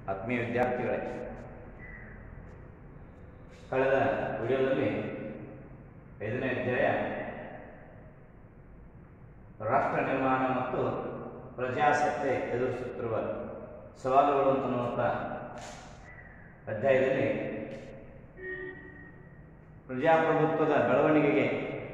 ಆತ್ಮೀಯ ವಿದ್ಯಾರ್ಥಿಗಳೇ ಕಳೆದ ವಿಡಿಯೋದಲ್ಲಿ ಐದನೇ ಅಧ್ಯಾಯ ರಾಷ್ಟ್ರ ನಿರ್ಮಾಣ ಮತ್ತು ಪ್ರಜಾಸತ್ತೆ ಎದುರಿಸುತ್ತಿರುವ ಸವಾಲುಗಳು ಅಂತನ್ನುವಂಥ ಅಧ್ಯಾಯದಲ್ಲಿ ಪ್ರಜಾಪ್ರಭುತ್ವದ ಬೆಳವಣಿಗೆಗೆ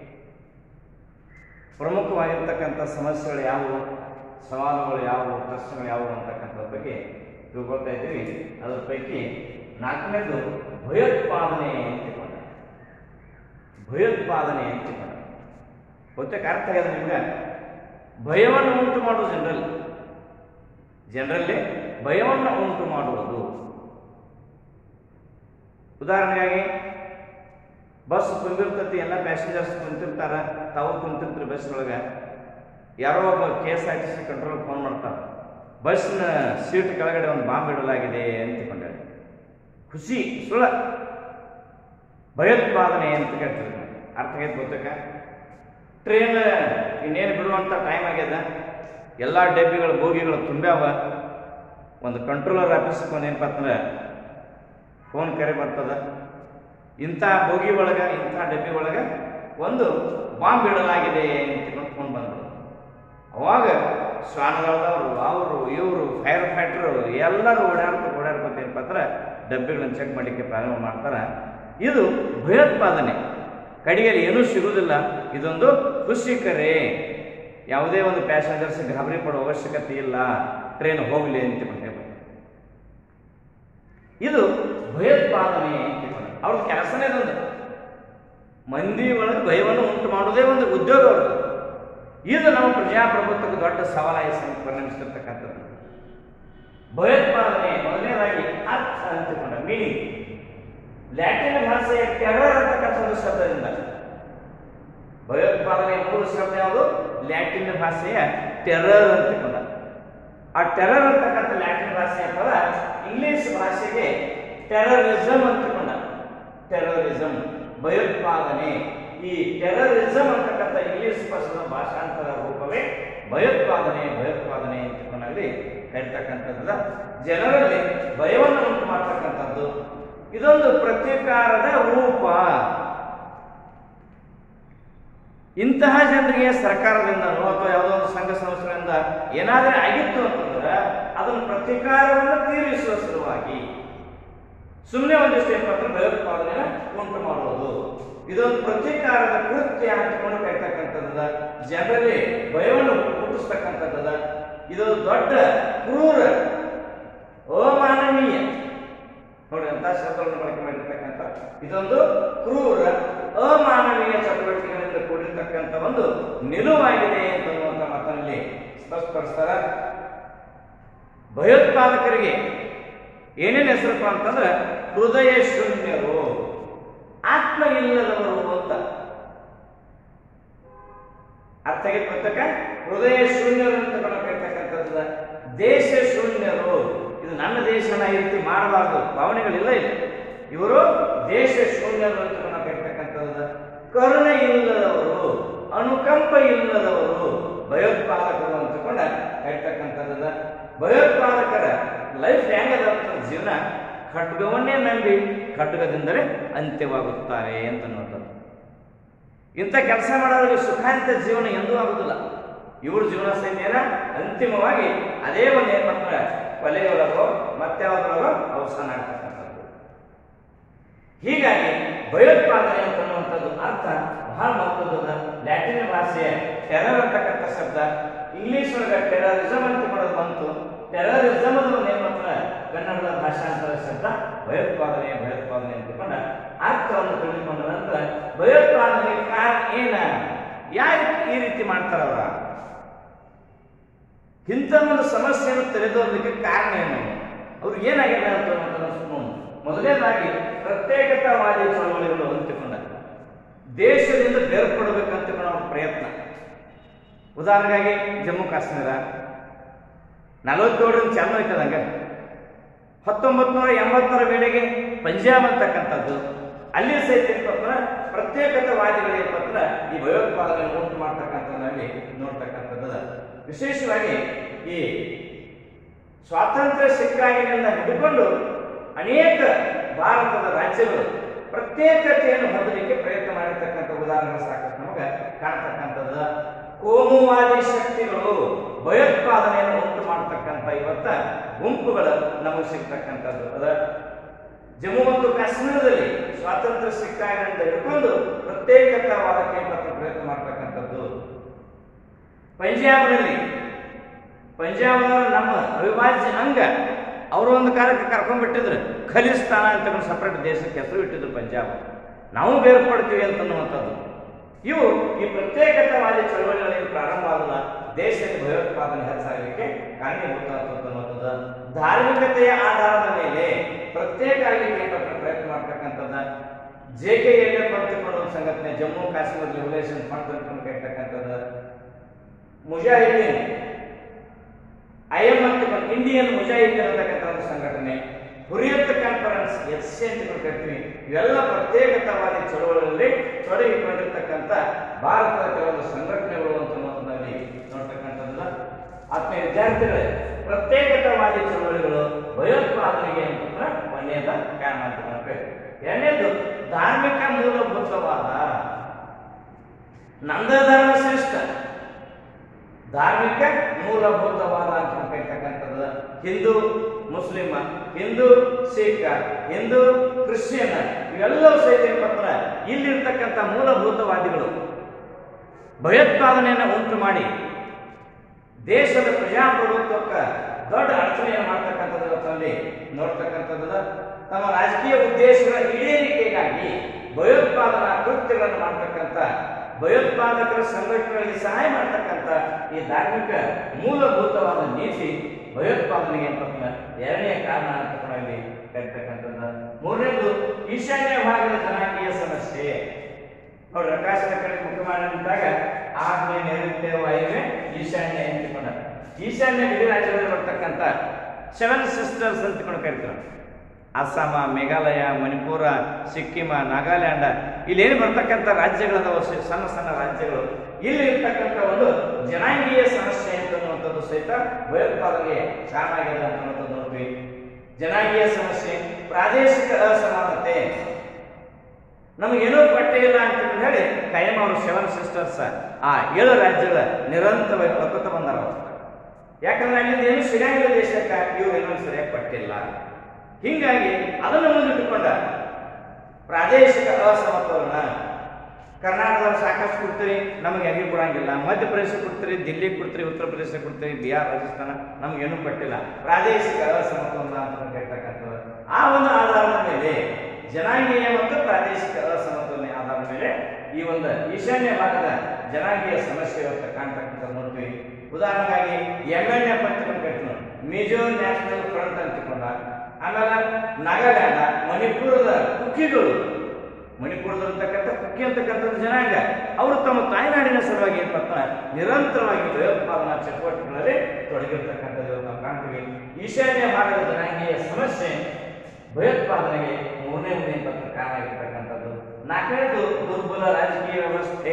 ಪ್ರಮುಖವಾಗಿರ್ತಕ್ಕಂಥ ಸಮಸ್ಯೆಗಳು ಯಾವುವು ಸವಾಲುಗಳು ಯಾವುವು ಪ್ರಶ್ನೆಗಳು ಯಾವುವು ಅಂತಕ್ಕಂಥದ್ರ ಬಗ್ಗೆ ತಿಳ್ಕೊಳ್ತಾ ಇದ್ದೀವಿ ಅದರ ಪೈಕಿ ನಾಲ್ಕನೇದು ಭಯೋತ್ಪಾದನೆ ಅಂತ ತಿಳ್ಕೊಂಡ ಭಯೋತ್ಪಾದನೆ ಅಂತ ತಿಳ್ಕೊಂಡ ಬಹುತೇಕ ಅರ್ಥ ಆಗಿದೆ ನಿಮ್ಗೆ ಭಯವನ್ನು ಉಂಟು ಮಾಡುವುದು ಜನರಲ್ಲಿ ಜನರಲ್ಲಿ ಭಯವನ್ನು ಉಂಟು ಮಾಡುವುದು ಉದಾಹರಣೆಗಾಗಿ ಬಸ್ ತುಂಬಿರ್ತತಿ ಎಲ್ಲ ಪ್ಯಾಸೆಂಜರ್ಸ್ ಕುಂತಿರ್ತಾರ ತಾವು ಕುಂತಿರ್ತಾರೆ ಬಸ್ ಒಳಗೆ ಯಾರೋ ಒಬ್ಬ K S R T C control phone ಮಾಡ್ತಾರೆ ಬಸ್ನ ಸೀಟ್ ಕೆಳಗಡೆ ಒಂದು ಬಾಂಬ್ ಇಡಲಾಗಿದೆ ಅಂತ ತಿಳ್ಕೊಂಡಾರೆ ಖುಷಿ ಸುಳ್ಳ ಭಯೋತ್ಪಾದನೆ ಅಂತ ಕೇಳ್ತಾರೆ ಅರ್ಥ ಆಗೈತೆ ಗೊತ್ತಕ್ಕ ಟ್ರೈನ್ ಇನ್ನೇನು ಬಿಡುವಂಥ ಟೈಮ್ ಆಗ್ಯದ ಎಲ್ಲ ಡಬ್ಬಿಗಳು ಬೋಗಿಗಳು ತುಂಬ್ಯಾವ ಒಂದು ಕಂಟ್ರೋಲರ್ ಆಫೀಸ್ಗೆ ಒಂದು ಏನಪ್ಪ ಅಂತಂದ್ರೆ ಫೋನ್ ಕರೆ ಬರ್ತದ ಇಂಥ ಬೋಗಿ ಒಳಗೆ ಇಂಥ ಡಬ್ಬಿ ಒಳಗೆ ಒಂದು ಬಾಂಬ್ ಇಡಲಾಗಿದೆ ಅಂತ ತಿಳ್ಕೊಂಡು ಫೋನ್ ಬಂದರು ಅವಾಗ ಶ್ವಾನದಳದವರು ಅವರು ಇವರು ಫೈರ್ ಫೈಟರು ಎಲ್ಲರೂ ಓಡಾಡ್ಕೊ ಓಡಾಡ್ಕೊತ ಏನಪ್ಪ ಅಂದ್ರೆ ಡಬ್ಬಿಗಳನ್ನು ಚೆಕ್ ಮಾಡಲಿಕ್ಕೆ ಪ್ರಾರಂಭ ಮಾಡ್ತಾರೆ ಇದು ಭಯೋತ್ಪಾದನೆ ಕಡೆಯಲ್ಲಿ ಏನೂ ಸಿಗುವುದಿಲ್ಲ ಇದೊಂದು ಖುಷಿ ಕರೆ ಯಾವುದೇ ಒಂದು ಪ್ಯಾಸೆಂಜರ್ಸ್ ಗಾಬರಿ ಪಡೋ ಅವಶ್ಯಕತೆ ಇಲ್ಲ ಟ್ರೈನ್ ಹೋಗಲಿ ಅಂತ ಹೇಳ್ಬೇಕು ಇದು ಭಯೋತ್ಪಾದನೆ ಅಂತ ಅವ್ರ ಕೆಲಸನೇ ಒಂದು ಮಂದಿ ಒಳಗೆ ಭಯವನ್ನು ಉಂಟು ಮಾಡೋದೇ ಒಂದು ಉದ್ಯೋಗ ಅವ್ರದ್ದು ಇದು ನಮ್ಮ ಪ್ರಜಾಪ್ರಭುತ್ವಕ್ಕೆ ದೊಡ್ಡ ಸವಾಲಾಗಿ ಸಂ- ಪರಿಣಮಿಸಿರ್ತಕ್ಕಂಥದ್ದು ಭಯೋತ್ಪಾದನೆ ಮೊದಲನೇದಾಗಿ ಅರ್ಥ ಅಂತಕೊಂಡ ಮೀನಿಂಗ್ ಲ್ಯಾಟಿನ್ ಭಾಷೆಯ ಟೆರರ್ ಅಂತಕ್ಕಂಥ ಒಂದು ಶಬ್ದದಿಂದ ಭಯೋತ್ಪಾದನೆ ಮೂಲ ಶಬ್ದ ಯಾವುದು ಲ್ಯಾಟಿನ್ ಭಾಷೆಯ ಟೆರರ್ ಅಂತಕೊಂಡ ಆ ಟೆರರ್ ಅಂತಕ್ಕಂಥ ಲ್ಯಾಟಿನ್ ಭಾಷೆಯ ಪದ ಇಂಗ್ಲಿಷ್ ಭಾಷೆಗೆ ಟೆರರಿಸಮ್ ಅಂತಕೊಂಡ ಟೆರರಿಸಮ್ ಭಯೋತ್ಪಾದನೆ ಈ ಟೆರರಿಸಮ್ ಅಂತಕ್ಕಂಥ ಇಂಗ್ಲಿಷ್ ಪದದ ಭಾಷಾಂತರ ರೂಪವೇ ಭಯೋತ್ಪಾದನೆ ಭಯೋತ್ಪಾದನೆ ಅಂತಕೊಂಡಲ್ಲಿ ಕರಿತಕ್ಕಂಥದ್ದು ಜನರಲ್ಲಿ ಭಯವನ್ನು ಉಂಟು ಮಾಡ್ತಕ್ಕಂಥದ್ದು ಇದೊಂದು ಪ್ರತೀಕಾರದ ರೂಪ ಇಂತಹ ಜನರಿಗೆ ಸರ್ಕಾರದಿಂದನೋ ಅಥವಾ ಯಾವುದೋ ಒಂದು ಸಂಘ ಸಂಸ್ಥೆಗಳಿಂದ ಏನಾದರೂ ಆಗಿತ್ತು ಅಂತಂದ್ರೆ ಅದನ್ನು ಪ್ರತೀಕಾರವನ್ನು ತೀರಿಸುವ ಸಲುವಾಗಿ ಸುಮ್ಮನೆ ಒಂದಿಷ್ಟು ಏನಪ್ಪ ಅಂದ್ರೆ ಭಯೋತ್ಪಾದನೆ ಉಂಟು ಮಾಡುವುದು ಇದೊಂದು ಪ್ರತೀಕಾರದ ಕೃತ್ಯ ಅಂತಕೊಂಡು ಕರಿತಕ್ಕಂಥದ್ದು ಜನರಲ್ಲಿ ಭಯವನ್ನು ಹುಟ್ಟಿಸ್ತಕ್ಕಂಥದ್ದು ಇದು ದೊಡ್ಡ ಕ್ರೂರ ಅಮಾನವೀಯ ನೋಡಿ ಅಂತ ಶಬ್ದಗಳನ್ನು ಬಳಕೆ ಮಾಡಿರ್ತಕ್ಕಂಥ ಇದೊಂದು ಕ್ರೂರ ಅಮಾನವೀಯ ಚಟುವಟಿಕೆಗಳಿಂದ ಕೂಡಿರ್ತಕ್ಕಂಥ ಒಂದು ನಿಲುವಾಗಿದೆ ಅಂತನ್ನುವಂಥ ಮಾತನಲ್ಲಿ ಸ್ಪಷ್ಟಪಡಿಸ್ತಾರ ಭಯೋತ್ಪಾದಕರಿಗೆ ಏನೇನು ಹೆಸರಪ್ಪ ಅಂತಂದ್ರೆ ಹೃದಯ ಶೂನ್ಯರು ಆತ್ಮ ಇಲ್ಲದವರು ಅಂತ ಅರ್ಥ ಆಗೈತೆ ಗೊತ್ತಕ್ಕ ಹೃದಯ ಶೂನ್ಯರು ಅಂತ ಕರಿತಕ್ಕಂಥದ್ದು ದೇಶ ಶೂನ್ಯರು ಇದು ನನ್ನ ದೇಶನ ಈ ರೀತಿ ಮಾಡಬಾರ್ದು ಭಾವನೆಗಳಿಲ್ಲ ಇಲ್ಲ ಇವರು ದೇಶ ಶೂನ್ಯರು ಅಂತ ಕರಿತಕ್ಕಂಥದ್ದು ಕರುಣೆ ಇಲ್ಲದವರು ಅನುಕಂಪ ಇಲ್ಲದವರು ಭಯೋತ್ಪಾದಕರು ಅಂತಕೊಂಡ ಕರಿತಕ್ಕಂಥದ್ದು ಭಯೋತ್ಪಾದಕರ ಲೈಫ್ ಹೆಂಗದ ಅಂತ ಜೀವನ ಖಡ್ಗವನ್ನೇ ನಂಬಿ ಖಡ್ಗದಿಂದಲೇ ಅಂತ್ಯವಾಗುತ್ತಾರೆ ಅಂತನ್ನುವಂಥದ್ದು ಇಂಥ ಕೆಲಸ ಮಾಡೋರಿಗೆ ಸುಖಾಂತ ಜೀವನ ಎಂದೂ ಆಗುದಿಲ್ಲ ಇವ್ರ ಜೀವನ ಸೈನ್ಯನ ಅಂತಿಮವಾಗಿ ಅದೇ ಒಂದು ಏನ್ ಮಾಡ್ತಾರೆ ಕೊಲೆಯೊಳಗೋ ಮತ್ಯಾವುದ್ರೊಳಗೋ ಅವಸಾನ ಆಗ್ತಕ್ಕಂಥದ್ದು ಹೀಗಾಗಿ ಭಯೋತ್ಪಾದನೆ ಅಂತನ್ನುವಂಥದ್ದು ಅರ್ಥ ಬಹಳ ಮಹತ್ವದ ಲ್ಯಾಟಿನ್ ಭಾಷೆಯ ಟೆರರ್ ಅಂತಕ್ಕಂಥ ಶಬ್ದ ಇಂಗ್ಲಿಷ್ ಒಳಗೆ ಟೆರರಿಸಮ್ ಅಂತ ಮಾಡೋದು ಬಂತು ಟೆರರಿಸಮ್ ಅದು ಏನ್ ಮಾಡ್ತಾರೆ ಕನ್ನಡದ ಭಾಷಾಂತರ ಶಬ್ದ ಭಯೋತ್ಪಾದನೆ ಭಯೋತ್ಪಾದನೆ ಅಂತಕೊಂಡ ಅರ್ಥವನ್ನು ತಿಳಿದುಕೊಂಡ ನಂತರ ಭಯೋತ್ಪಾದನೆಗೆ ಕಾರಣ ಏನ ಯಾಕೆ ಈ ರೀತಿ ಮಾಡ್ತಾರವ್ರ ಇಂಥ ಒಂದು ಸಮಸ್ಯೆಯನ್ನು ತೆರೆದೋದಕ್ಕೆ ಕಾರಣ ಏನು ಅವ್ರು ಏನಾಗಿದೆ ಅಂತ ಅನ್ನೋದನ್ನ ಮೊದಲನೇದಾಗಿ ಪ್ರತ್ಯೇಕತಾವಾದಿ ಚಳವಳಿಗಳು ಅಂತಿಕೊಂಡ ದೇಶದಿಂದ ಬೇರ್ಪಡಬೇಕಂತ ಅವ್ರ ಪ್ರಯತ್ನ ಉದಾಹರಣೆಗಾಗಿ ಜಮ್ಮು ಕಾಶ್ಮೀರ ನಲವತ್ತೇಳರಿಂದ ಚಾಲು ಆಯ್ತದಂಗ ಹತ್ತೊಂಬತ್ತು ನೂರ ಎಂಬತ್ತರ ವೇಳೆಗೆ ಪಂಜಾಬ್ ಅಂತಕ್ಕಂಥದ್ದು ಅಲ್ಲಿ ಸಹಿತ ಏನಪ್ಪ ಅಂದ್ರೆ ಪ್ರತ್ಯೇಕತಾವಾದಿಗಳು ಏನಪ್ಪ ಅಂದ್ರೆ ಈ ಭಯೋತ್ಪಾದನೆ ಉಂಟು ಮಾಡ್ತಕ್ಕಂಥದ್ದಲ್ಲಿ ನೋಡ್ತಕ್ಕಂಥದ್ದು ವಿಶೇಷವಾಗಿ ಈ ಸ್ವಾತಂತ್ರ್ಯ ಸಿಕ್ಕಾಗಿನಿಂದ ಹಿಡ್ಕೊಂಡು ಅನೇಕ ಭಾರತದ ರಾಜ್ಯಗಳು ಪ್ರತ್ಯೇಕತೆಯನ್ನು ಹೊಂದಲಿಕ್ಕೆ ಪ್ರಯತ್ನ ಮಾಡಿರ್ತಕ್ಕಂಥ ಉದಾಹರಣೆಗಳು ಸಾಕಷ್ಟು ನಮಗೆ ಕಾಣ್ತಕ್ಕಂಥದ್ದು ಕೋಮುವಾದಿ ಶಕ್ತಿಗಳು ಭಯೋತ್ಪಾದನೆಯನ್ನು ಉಂಟು ಮಾಡತಕ್ಕಂಥ ಇವತ್ತ ಗುಂಪುಗಳು ನಮಗೆ ಸಿಗ್ತಕ್ಕಂಥದ್ದು ಅದ ಜಮ್ಮು ಮತ್ತು ಕಾಶ್ಮೀರದಲ್ಲಿ ಸ್ವಾತಂತ್ರ್ಯ ಸಿಕ್ಕಾಗಿನಿಂದ ಹಿಡ್ಕೊಂಡು ಪ್ರತ್ಯೇಕತಾವಾದಕ್ಕೆ ಮತ್ತು ಪ್ರಯತ್ನ ಮಾಡ್ತಕ್ಕಂಥದ್ದು ಪಂಜಾಬ್ನಲ್ಲಿ ಪಂಜಾಬ್ ನಮ್ಮ ಅವಿಭಾಜ್ಯ ಅಂಗ ಅವರು ಒಂದು ಕಾಲಕ್ಕೆ ಕರ್ಕೊಂಡ್ಬಿಟ್ಟಿದ್ರು ಖಲಿಸ್ತಾನ ಅಂತ ಸಪ್ರೇಟ್ ದೇಶಕ್ಕೆ ಹೆಸರು ಇಟ್ಟಿದ್ರು ಪಂಜಾಬ್ ನಾವು ಬೇರ್ಪಡ್ತೀವಿ ಅಂತನ್ನುವಂಥದ್ದು ಇವು ಈ ಪ್ರತ್ಯೇಕತಾವಾದಿ ಚಳವಳಿಗಳಲ್ಲಿ ಪ್ರಾರಂಭ ಆದಲ್ಲ ದೇಶದ ಭಯೋತ್ಪಾದನೆ ಹೆಚ್ಚಾಗಲಿಕ್ಕೆ ಕಾರಣೀಭೂತ ಅಂತನ್ನುವಂಥದ್ದು ಧಾರ್ಮಿಕತೆಯ ಆಧಾರದ ಮೇಲೆ ಪ್ರತ್ಯೇಕ ಆಗಲಿಕ್ಕೆ ಪಟ್ಟ ಪ್ರಯತ್ನ ಮಾಡ್ತಕ್ಕಂಥದ್ದು ಜೆ ಕೆ ಎಲ್ ಎಫ್ ಅಂತಕೊಂಡು ಒಂದು ಸಂಘಟನೆ ಜಮ್ಮು ಕಾಶ್ಮೀರ ಲಿಬರೇಷನ್ ಫಂಡ್ ಅಂತ ಕರಿತಕ್ಕಂಥದ್ದು ಮುಜಾಹಿದೀನ್ ಐ ಎಂ ಅಂತ ಇಂಡಿಯನ್ ಮುಜಾಹಿದೀನ್ ಅಂತಕ್ಕಂಥ ಒಂದು ಸಂಘಟನೆ ಹುರಿಯತ್ ಕಾನ್ಫರೆನ್ಸ್ ಎಸ್ ಸಿ ಅಂತ ನಾವು ಕರಿತೀವಿ ಇವೆಲ್ಲ ಪ್ರತ್ಯೇಕತಾವಾದಿ ಚಳವಳಿಯಲ್ಲಿ ತೊಡಗಿಕೊಂಡಿರ್ತಕ್ಕಂಥ ಭಾರತದ ಕೆಲವೊಂದು ಸಂಘಟನೆಗಳು ಅಂತ ಅನ್ನೋದನ್ನಲ್ಲಿ ನೋಡ್ತಕ್ಕಂಥದ್ದಲ್ಲ ಆತ್ಮೀಯ ವಿದ್ಯಾರ್ಥಿಗಳೇ ಪ್ರತ್ಯೇಕತಾವಾದಿ ಚಳವಳಿಗಳು ಭಯೋತ್ಪಾದನೆಗೆ ಅಂತಂದ್ರೆ ಒಂದೇದ ಕಾರಣ ಅಂತ ಮಾಡ್ಬೇಕು ಎರಡನೇದು ಧಾರ್ಮಿಕ ಮೂಲಭೂತವಾದ ನಂದ ಧರ್ಮ ಶ್ರೇಷ್ಠ ಧಾರ್ಮಿಕ ಮೂಲಭೂತವಾದ ಅಂತ ಕರಿತಕ್ಕಂಥದ್ದು ಹಿಂದೂ ಮುಸ್ಲಿಮ ಹಿಂದೂ ಸಿಖ್ ಹಿಂದೂ ಕ್ರಿಶ್ಚಿಯನ್ ಇವೆಲ್ಲವೂ ಸಹಿತ ಏನಪ್ಪ ಇಲ್ಲಿರ್ತಕ್ಕಂಥ ಮೂಲಭೂತವಾದಿಗಳು ಭಯೋತ್ಪಾದನೆಯನ್ನು ಉಂಟು ಮಾಡಿ ದೇಶದ ಪ್ರಜಾಪ್ರಭುತ್ವಕ್ಕೆ ದೊಡ್ಡ ಅಡಚಣೆಯನ್ನು ಮಾಡ್ತಕ್ಕಂಥದ್ದು ಇವತ್ತಲ್ಲಿ ನೋಡ್ತಕ್ಕಂಥದ್ದು ತಮ್ಮ ರಾಜಕೀಯ ಉದ್ದೇಶಗಳ ಈಡೇರಿಕೆಗಾಗಿ ಭಯೋತ್ಪಾದನಾ ಕೃತ್ಯಗಳನ್ನು ಮಾಡ್ತಕ್ಕಂಥ ಭಯೋತ್ಪಾದಕರ ಸಂಘಟನೆಗಳಿಗೆ ಸಹಾಯ ಮಾಡ್ತಕ್ಕಂಥ ಈ ಧಾರ್ಮಿಕ ಮೂಲಭೂತವಾದ ನೀತಿ ಭಯೋತ್ಪಾದನೆಗೆ ಅಂತ ಎರಡನೇ ಕಾರಣ ಅಂತ ಕೂಡ ಇಲ್ಲಿ ಕರಿತಕ್ಕಂಥದ್ದು ಮೂರನೇದು ಈಶಾನ್ಯ ಭಾಗದ ಜನಾಂಗೀಯ ಸಮಸ್ಯೆ ನೋಡ್ರಿ ಆಕಾಶದ ಕಡೆ ಮುಖ ಮಾಡಿದಾಗ ಆಗ್ನೇ ನೈಋತ್ಯ ವಾಯುವೆ ಈಶಾನ್ಯ ಎಂದುಕೊಂಡ ಈಶಾನ್ಯ ಗಡಿ ರಾಜ್ಯಗಳಲ್ಲಿ ಬರ್ತಕ್ಕಂಥ ಸೆವೆನ್ ಸಿಸ್ಟರ್ಸ್ ಅಂತಕೊಂಡು ಕರಿತಾರೆ ಅಸ್ಸಾಮ ಮೇಘಾಲಯ ಮಣಿಪುರ ಸಿಕ್ಕಿಮ ನಾಗಾಲ್ಯಾಂಡ್ ಇಲ್ಲಿ ಏನು ಬರ್ತಕ್ಕಂಥ ರಾಜ್ಯಗಳದಾವ ಸ- ಸಣ್ಣ ಸಣ್ಣ ರಾಜ್ಯಗಳು ಇಲ್ಲಿ ಇರ್ತಕ್ಕಂಥ ಒಂದು ಜನಾಂಗೀಯ ಸಮಸ್ಯೆ ಅಂತನ್ನುವಂಥದ್ದು ಸಹಿತ ಭಯೋತ್ಪಾದನೆಗೆ ಕಾರಣ ಆಗಿದೆ ಅಂತನ್ನುವಂಥದ್ದು ನೋಡ್ತೀವಿ ಜನಾಂಗೀಯ ಸಮಸ್ಯೆ ಪ್ರಾದೇಶಿಕ ಅಸಮಾನತೆ ನಮಗೇನೂ ಪಟ್ಟೆ ಇಲ್ಲ ಅಂತ ಹೇಳಿ ಕೈಮ ಅವರು ಸೆವೆನ್ ಸಿಸ್ಟರ್ಸ್ ಆ ಏಳು ರಾಜ್ಯಗಳ ನಿರಂತರವಾಗಿ ಒಕ್ಕೂತ ಬಂದಾರ ಅವ್ರು. ಯಾಕಂದ್ರೆ ಅಲ್ಲಿಂದ ಏನು ಸಿಗಂಗಿಲ್ಲ ದೇಶಕ್ಕೆ ಇವ್ರು ಏನೋ ಸರಿಯಾಗಿ ಪಟ್ಟಿಲ್ಲ ಹಿಂಗಾಗಿ ಅದನ್ನು ಮುಂದಿಟ್ಟುಕೊಂಡ ಪ್ರಾದೇಶಿಕ ಅಸಮತೋಲನ ಕರ್ನಾಟಕದಲ್ಲಿ ಸಾಕಷ್ಟು ಕೊಡ್ತೀರಿ ನಮಗೆ ಎಲ್ಲಿ ಕೊಡಂಗಿಲ್ಲ ಮಧ್ಯಪ್ರದೇಶ ಕೊಡ್ತೀರಿ ದಿಲ್ಲಿ ಕೊಡ್ತೀರಿ ಉತ್ತರ ಪ್ರದೇಶ ಕೊಡ್ತೀರಿ ಬಿಹಾರ್ ರಾಜಸ್ಥಾನ ನಮ್ಗೇನು ಪಟ್ಟಿಲ್ಲ ಪ್ರಾದೇಶಿಕ ಅಸಮತೋಲನ ಅಂತ ಹೇಳ್ತಕ್ಕಂಥದ್ದು ಆ ಒಂದು ಆಧಾರದ ಮೇಲೆ ಜನಾಂಗೀಯ ಮತ್ತು ಪ್ರಾದೇಶಿಕ ಅಸಮತೋಲನೆ ಆಧಾರದ ಮೇಲೆ ಈ ಒಂದು ಈಶಾನ್ಯ ಭಾಗದ ಜನಾಂಗೀಯ ಸಮಸ್ಯೆ ಇವತ್ತು ಕಾಣ್ತಕ್ಕಂಥದ್ದು ನೋಡ್ತೀವಿ ಉದಾಹರಣೆಗಾಗಿ ಎಂ ಎನ್ ಎಫ್ ಅಂತ ಕರಿತೀವಿ ಮಿಜೋ ನ್ಯಾಷನಲ್ ಫ್ರಂಟ್ ಅಂತಿಕೊಂಡ ಆಮೇಲೆ ನಾಗಾಲ್ಯಾಂಡ್ ಮಣಿಪುರದ ಕುಕ್ಕಿಗಳು ಮಣಿಪುರದಲ್ಲಿರ್ತಕ್ಕಂಥ ಕುಕ್ಕಿ ಅಂತಕ್ಕಂಥದ್ದು ಜನಾಂಗ ಅವರು ತಮ್ಮ ತಾಯ್ನಾಡಿನ ಸಲುವಾಗಿ ಏನಪ್ಪ ನಿರಂತರವಾಗಿ ಭಯೋತ್ಪಾದನಾ ಚಟುವಟಿಕೆಗಳಲ್ಲಿ ತೊಡಗಿರ್ತಕ್ಕಂಥದ್ದು ಇವತ್ತು ನಾವು ಕಾಣ್ತೀವಿ ಈಶಾನ್ಯ ಭಾಗದ ಜನಾಂಗೀಯ ಸಮಸ್ಯೆ ಭಯೋತ್ಪಾದನೆಗೆ ಮೂರನೇ ಮೂರನೇ ಪತ್ರ ಕಾರಣ ಆಗಿರ್ತಕ್ಕಂಥದ್ದು ನಾಲ್ಕನೇದು ದುರ್ಬಲ ರಾಜಕೀಯ ವ್ಯವಸ್ಥೆ